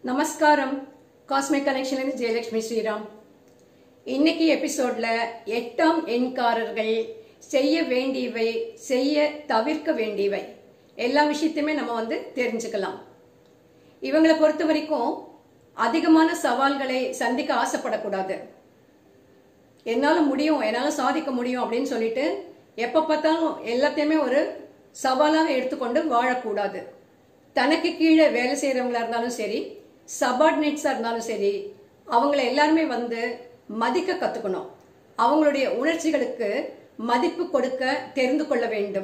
நமஸ்காரம் காஸ்மிக் கனெக்ஷன்லேருந்து ஜெயலட்சுமி ஸ்ரீராம் இன்னைக்கு எபிசோட்ல எட்டாம் எண்காரர்கள் செய்ய வேண்டியவை செய்ய தவிர்க்க வேண்டியவை எல்லா விஷயத்தையுமே நம்ம வந்து தெரிஞ்சுக்கலாம் இவங்களை பொறுத்த வரைக்கும் அதிகமான சவால்களை சந்திக்க ஆசைப்படக்கூடாது என்னால முடியும் என்னால சாதிக்க முடியும் அப்படின்னு சொல்லிட்டு எப்ப பார்த்தாலும் எல்லாத்தையுமே ஒரு சவாலாக எடுத்துக்கொண்டு வாழக்கூடாது தனக்கு கீழே வேலை செய்யறவங்களா இருந்தாலும் சரி சபார்டினேட்ஸா இருந்தாலும் சரி அவங்கள எல்லாருமே வந்து மதிக்க கத்துக்கணும் அவங்களுடைய உணர்ச்சிகளுக்கு மதிப்பு கொடுக்க தெரிந்து கொள்ள வேண்டும்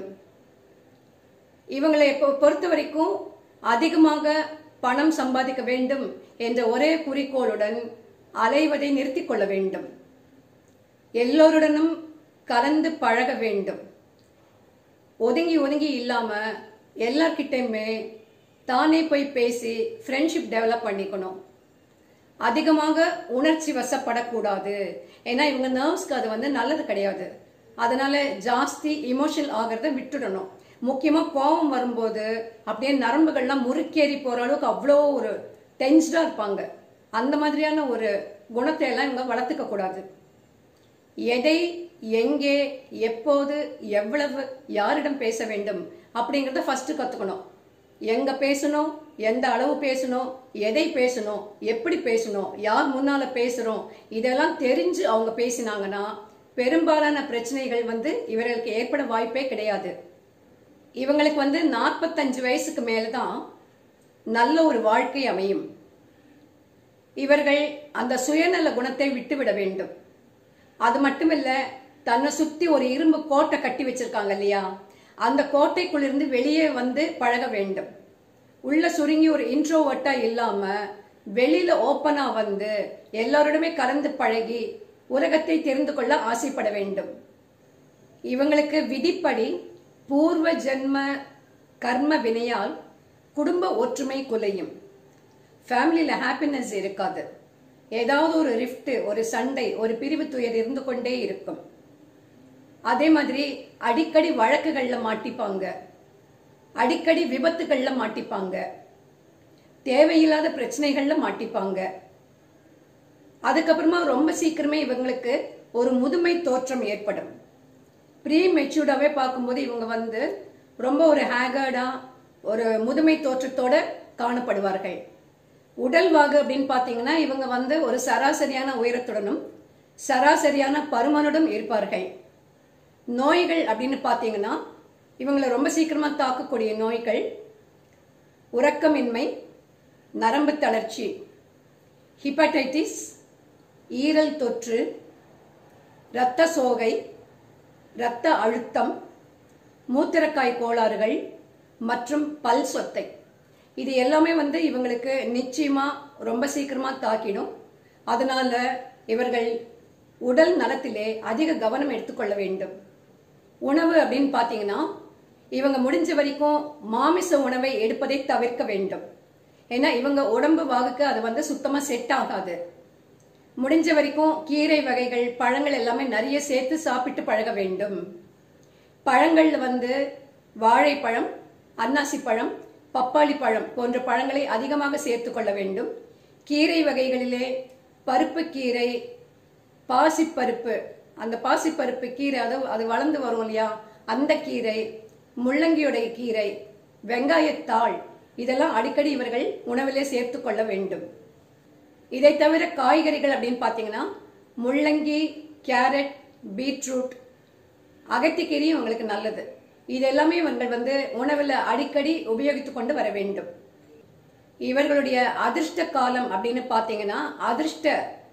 இவங்களை இப்போ பொறுத்த வரைக்கும் அதிகமாக பணம் சம்பாதிக்க வேண்டும் என்ற ஒரே குறிக்கோளுடன் அலைவதை நிறுத்திக் கொள்ள வேண்டும் எல்லோருடனும் கலந்து பழக வேண்டும் ஒதுங்கி ஒதுங்கி இல்லாம எல்லார்கிட்டயுமே தானே போய் பேசி ஃப்ரெண்ட்ஷிப் டெவலப் பண்ணிக்கணும் அதிகமாக உணர்ச்சி வசப்படக்கூடாது ஏன்னா இவங்க நர்வ்ஸ்க்கு அது வந்து நல்லது கிடையாது அதனால ஜாஸ்தி இமோஷனல் ஆகிறத விட்டுடணும் முக்கியமா கோபம் வரும்போது அப்படியே நரம்புகள்லாம் முறுக்கேறி போற அளவுக்கு அவ்வளோ ஒரு டென்ஸ்டா இருப்பாங்க அந்த மாதிரியான ஒரு குணத்தை எல்லாம் இவங்க வளர்த்துக்க கூடாது எதை எங்கே எப்போது எவ்வளவு யாரிடம் பேச வேண்டும் அப்படிங்கறத ஃபர்ஸ்ட் கத்துக்கணும் எங்க பேசணும் எந்த அளவு பேசணும் எதை பேசணும் எப்படி பேசணும் யார் முன்னால பேசுறோம் இதெல்லாம் தெரிஞ்சு அவங்க பேசினாங்கன்னா பெரும்பாலான பிரச்சனைகள் வந்து இவர்களுக்கு ஏற்பட வாய்ப்பே கிடையாது இவங்களுக்கு வந்து நாற்பத்தஞ்சு வயசுக்கு மேலதான் நல்ல ஒரு வாழ்க்கை அமையும் இவர்கள் அந்த சுயநல குணத்தை விட்டுவிட வேண்டும் அது மட்டுமில்ல தன்னை சுத்தி ஒரு இரும்பு கோட்டை கட்டி வச்சிருக்காங்க இல்லையா அந்த கோட்டைக்குள்ளிருந்து வெளியே வந்து பழக வேண்டும் உள்ள சுருங்கி ஒரு இன்ட்ரோவர்ட்டா இல்லாம வெளியில ஓப்பனா வந்து எல்லாரோடுமே கலந்து பழகி உலகத்தை தெரிந்து கொள்ள ஆசைப்பட வேண்டும் இவங்களுக்கு விதிப்படி பூர்வ ஜென்ம கர்ம வினையால் குடும்ப ஒற்றுமை குலையும் ஃபேமிலியில ஹாப்பினஸ் இருக்காது ஏதாவது ஒரு ரிஃப்ட் ஒரு சண்டை ஒரு பிரிவு துயர் இருந்து கொண்டே இருக்கும் அதே மாதிரி அடிக்கடி வழக்குகள்ல மாட்டிப்பாங்க அடிக்கடி விபத்துகள்ல மாட்டிப்பாங்க தேவையில்லாத பிரச்சனைகள்ல மாட்டிப்பாங்க அதுக்கப்புறமா ரொம்ப சீக்கிரமே இவங்களுக்கு ஒரு முதுமை தோற்றம் ஏற்படும் ப்ரீ மெச்சூர்டாவே பார்க்கும்போது இவங்க வந்து ரொம்ப ஒரு ஹேகர்டா ஒரு முதுமை தோற்றத்தோட காணப்படுவார்கள் உடல் வாகு அப்படின்னு பாத்தீங்கன்னா இவங்க வந்து ஒரு சராசரியான உயரத்துடனும் சராசரியான பருமனுடன் இருப்பார்கள் நோய்கள் அப்படின்னு பாத்தீங்கன்னா இவங்களை ரொம்ப சீக்கிரமா தாக்கக்கூடிய நோய்கள் உறக்கமின்மை நரம்பு தளர்ச்சி ஹிப்படைட்டிஸ் ஈரல் தொற்று இரத்த சோகை இரத்த அழுத்தம் மூத்திரக்காய் கோளாறுகள் மற்றும் பல் சொத்தை இது எல்லாமே வந்து இவங்களுக்கு நிச்சயமா ரொம்ப சீக்கிரமா தாக்கிடும் அதனால இவர்கள் உடல் நலத்திலே அதிக கவனம் எடுத்துக்கொள்ள வேண்டும் உணவு அப்படின்னு பாத்தீங்கன்னா இவங்க முடிஞ்ச வரைக்கும் மாமிச உணவை எடுப்பதை தவிர்க்க வேண்டும் ஏன்னா இவங்க உடம்பு வாகுக்கு அது வந்து சுத்தமா செட் ஆகாது முடிஞ்ச வரைக்கும் கீரை வகைகள் பழங்கள் எல்லாமே நிறைய சேர்த்து சாப்பிட்டு பழக வேண்டும் பழங்கள்ல வந்து வாழைப்பழம் அன்னாசி பழம் பப்பாளி பழம் போன்ற பழங்களை அதிகமாக சேர்த்து கொள்ள வேண்டும் கீரை வகைகளிலே பருப்பு கீரை பாசிப்பருப்பு அந்த பாசிப்பருப்பு கீரை அது அது வளர்ந்து வரும் இல்லையா அந்த கீரை முள்ளங்கியுடைய கீரை வெங்காயத்தாள் இதெல்லாம் அடிக்கடி இவர்கள் உணவிலே சேர்த்து கொள்ள வேண்டும் இதை தவிர காய்கறிகள் அப்படின்னு பார்த்தீங்கன்னா முள்ளங்கி கேரட் பீட்ரூட் அகத்திக்கீரையும் உங்களுக்கு நல்லது இது எல்லாமே இவர்கள் வந்து உணவில் அடிக்கடி உபயோகித்துக் கொண்டு வர வேண்டும் இவர்களுடைய அதிர்ஷ்ட காலம் அப்படின்னு பார்த்தீங்கன்னா அதிர்ஷ்ட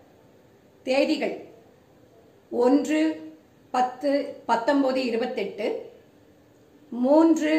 தேதிகள் ஒன்று பத்து பத்தொன்பது இருபத்தெட்டு மூன்று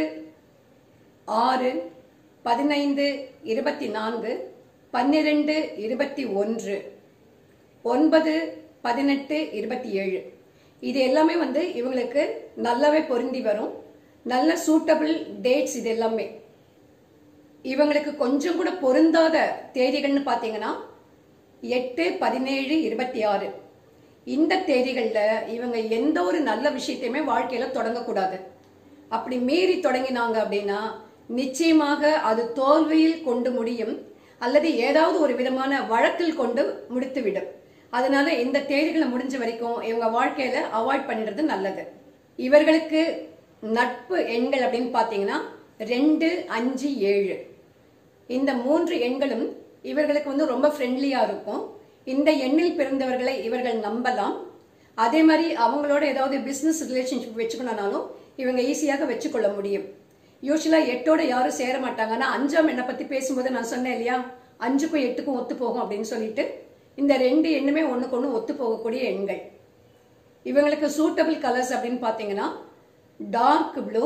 ஆறு பதினைந்து இருபத்தி நான்கு பன்னிரெண்டு இருபத்தி ஒன்று ஒன்பது பதினெட்டு இருபத்தி ஏழு இது எல்லாமே வந்து இவங்களுக்கு நல்லாவே பொருந்தி வரும் நல்ல சூட்டபிள் டேட்ஸ் இது எல்லாமே இவங்களுக்கு கொஞ்சம் கூட பொருந்தாத தேதிகள்னு பார்த்தீங்கன்னா எட்டு பதினேழு இருபத்தி ஆறு இந்த தேதிகளில் இவங்க எந்த ஒரு நல்ல விஷயத்தையுமே வாழ்க்கையில தொடங்கக்கூடாது அப்படி மீறி தொடங்கினாங்க அப்படின்னா நிச்சயமாக அது தோல்வியில் கொண்டு முடியும் அல்லது ஏதாவது ஒரு விதமான வழக்கில் கொண்டு முடித்துவிடும் அதனால இந்த தேதிகளை முடிஞ்ச வரைக்கும் இவங்க வாழ்க்கையில அவாய்ட் பண்ணிடுறது நல்லது இவர்களுக்கு நட்பு எண்கள் அப்படின்னு பார்த்தீங்கன்னா ரெண்டு அஞ்சு ஏழு இந்த மூன்று எண்களும் இவர்களுக்கு வந்து ரொம்ப ஃப்ரெண்ட்லியா இருக்கும் இந்த எண்ணில் பிறந்தவர்களை இவர்கள் நம்பலாம் அதே மாதிரி அவங்களோட ஏதாவது பிசினஸ் ரிலேஷன்ஷிப் வச்சுக்கணும்னாலும் இவங்க ஈஸியாக வச்சுக்கொள்ள முடியும் யூஸ்வலா எட்டோட யாரும் சேர மாட்டாங்க ஆனா அஞ்சாம் எண்ணை பத்தி பேசும்போது நான் சொன்னேன் இல்லையா அஞ்சுக்கும் எட்டுக்கும் ஒத்து போகும் அப்படின்னு சொல்லிட்டு இந்த ரெண்டு எண்ணுமே ஒண்ணுக்கு ஒண்ணு ஒத்து போகக்கூடிய எண்கள் இவங்களுக்கு சூட்டபிள் கலர்ஸ் அப்படின்னு பார்த்தீங்கன்னா டார்க் ப்ளூ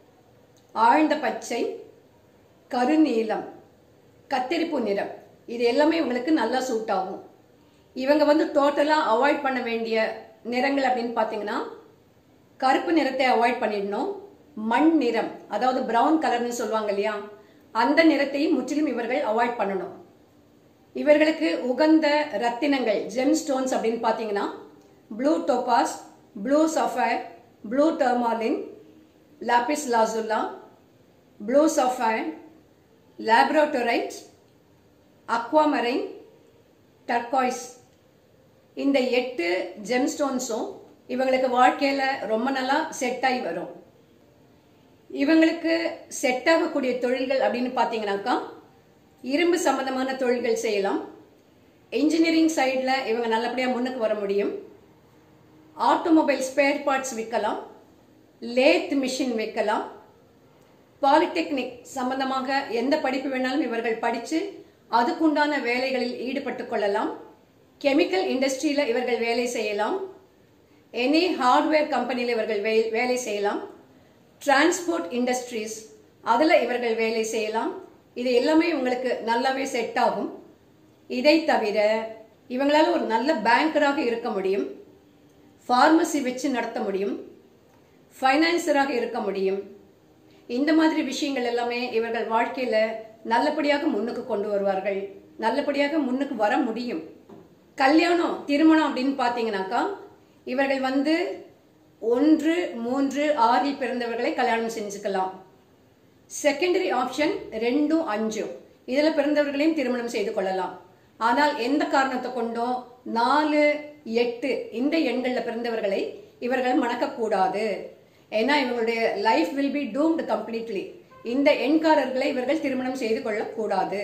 ஆழ்ந்த பச்சை கருநீலம் கத்திரிப்பு நிறம் இது எல்லாமே இவங்களுக்கு நல்லா சூட் ஆகும் இவங்க வந்து டோட்டலா அவாய்ட் பண்ண வேண்டிய நிறங்கள் அப்படின்னு பார்த்தீங்கன்னா கருப்பு நிறத்தை அவாய்ட் பண்ணிடணும் மண் நிறம் அதாவது பிரவுன் கலர்னு சொல்லுவாங்க இல்லையா அந்த நிறத்தையும் முற்றிலும் இவர்கள் அவாய்ட் பண்ணணும் இவர்களுக்கு உகந்த ரத்தினங்கள் ஜெம் ஸ்டோன்ஸ் அப்படின்னு பார்த்தீங்கன்னா blue topaz blue sapphire blue tourmaline lapis lazuli blue sapphire labradorite aquamarine turquoise இந்த எட்டு ஜெம் ஸ்டோன்ஸும் இவங்களுக்கு வாழ்க்கையில ரொம்ப நல்லா செட் ஆகி வரும் இவங்களுக்கு செட் ஆகக்கூடிய தொழில்கள் அப்படின்னு பார்த்தீங்கன்னாக்கா இரும்பு சம்பந்தமான தொழில்கள் செய்யலாம் இன்ஜினியரிங் சைடில் இவங்க நல்லபடியாக முன்னுக்கு வர முடியும் ஆட்டோமொபைல் ஸ்பேர் பார்ட்ஸ் விற்கலாம் லேத் மிஷின் வைக்கலாம் பாலிடெக்னிக் சம்பந்தமாக எந்த படிப்பு வேணாலும் இவர்கள் படித்து அதுக்குண்டான வேலைகளில் ஈடுபட்டு கொள்ளலாம் கெமிக்கல் இண்டஸ்ட்ரியில இவர்கள் வேலை செய்யலாம் எனி ஹார்ட்வேர் கம்பெனியில் இவர்கள் வே- வேலை செய்யலாம் டிரான்ஸ்போர்ட் இண்டஸ்ட்ரீஸ் அதில் இவர்கள் வேலை செய்யலாம் இது எல்லாமே உங்களுக்கு நல்லாவே செட் ஆகும் இதை தவிர இவங்களால ஒரு நல்ல பேங்கராக இருக்க முடியும் ஃபார்மசி வச்சு நடத்த முடியும் ஃபைனான்சராக இருக்க முடியும் இந்த மாதிரி விஷயங்கள் எல்லாமே இவர்கள் வாழ்க்கையில நல்லபடியாக முன்னுக்கு கொண்டு வருவார்கள் நல்லபடியாக முன்னுக்கு வர முடியும் கல்யாணம் திருமணம் அப்படின்னு பார்த்தீங்கன்னாக்கா இவர்கள் வந்து ஒன்று மூன்று ஆறில் பிறந்தவர்களை கல்யாணம் செஞ்சுக்கலாம் செகண்டரி ஆப்ஷன் ரெண்டும் அஞ்சும் இதுல பிறந்தவர்களையும் திருமணம் செய்து கொள்ளலாம் ஆனால் எந்த காரணத்தை கொண்டும் நாலு எட்டு இந்த எண்கள்ல பிறந்தவர்களை இவர்கள் மணக்கக்கூடாது ஏன்னா இவங்களுடைய life will be doomed completely இந்த எண்காரர்களை இவர்கள் திருமணம் செய்து கொள்ளக்கூடாது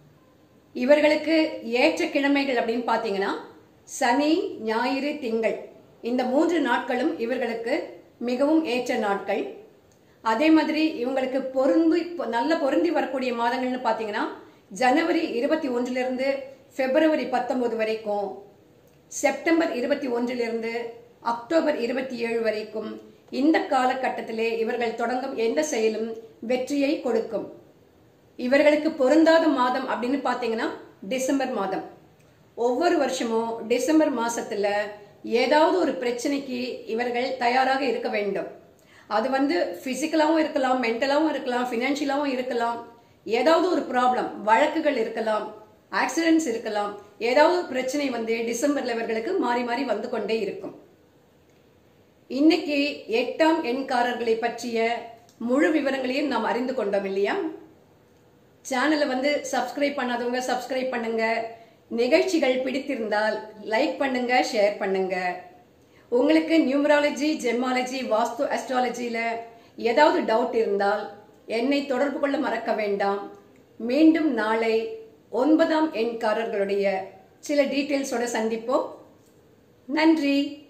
இவர்களுக்கு ஏற்ற கிழமைகள் அப்படின்னு பார்த்தீங்கன்னா சனி ஞாயிறு திங்கள் இந்த மூன்று நாட்களும் இவர்களுக்கு மிகவும் ஏற்ற நாட்கள் அதே மாதிரி இவங்களுக்கு பொருந்தி நல்ல பொருந்தி வரக்கூடிய மாதங்கள்னு பார்த்தீங்கன்னா ஜனவரி இருபத்தி ஒன்றிலிருந்து பிப்ரவரி பத்தொன்பது வரைக்கும் செப்டம்பர் இருபத்தி ஒன்றிலிருந்து அக்டோபர் இருபத்தி ஏழு வரைக்கும் இந்த காலகட்டத்திலே இவர்கள் தொடங்கும் எந்த செயலும் வெற்றியை கொடுக்கும் இவர்களுக்கு பொருந்தாத மாதம் அப்படின்னு பார்த்தீங்கன்னா டிசம்பர் மாதம் ஒவ்வொரு வருஷமும் டிசம்பர் மாசத்துல ஏதாவது ஒரு பிரச்சனைக்கு இவர்கள் தயாராக இருக்க வேண்டும் அது வந்து பிசிக்கலாவும் இருக்கலாம் மென்டலாவும் இருக்கலாம் ஃபினான்ஷியலாவும் இருக்கலாம் ஏதாவது ஒரு ப்ராப்ளம் வழக்குகள் இருக்கலாம் ஆக்சிடென்ட்ஸ் இருக்கலாம் ஏதாவது ஒரு பிரச்சனை வந்து டிசம்பர்ல இவர்களுக்கு மாறி மாறி வந்து கொண்டே இருக்கும் இன்னைக்கு எட்டாம் எண்காரர்களை பற்றிய முழு விவரங்களையும் நாம் அறிந்து கொண்டோம் இல்லையா சேனலை வந்து சப்ஸ்கிரைப் பண்ணாதவங்க சப்ஸ்கிரைப் பண்ணுங்க நிகழ்ச்சிகள் பிடித்திருந்தால் லைக் பண்ணுங்க ஷேர் பண்ணுங்க உங்களுக்கு நியூமராலஜி ஜெமாலஜி வாஸ்து அஸ்ட்ராலஜியில ஏதாவது டவுட் இருந்தால் என்னை தொடர்பு கொள்ள மறக்க வேண்டாம் மீண்டும் நாளை ஒன்பதாம் எண்காரர்களுடைய சில டீட்டெயில்ஸோட சந்திப்போம் நன்றி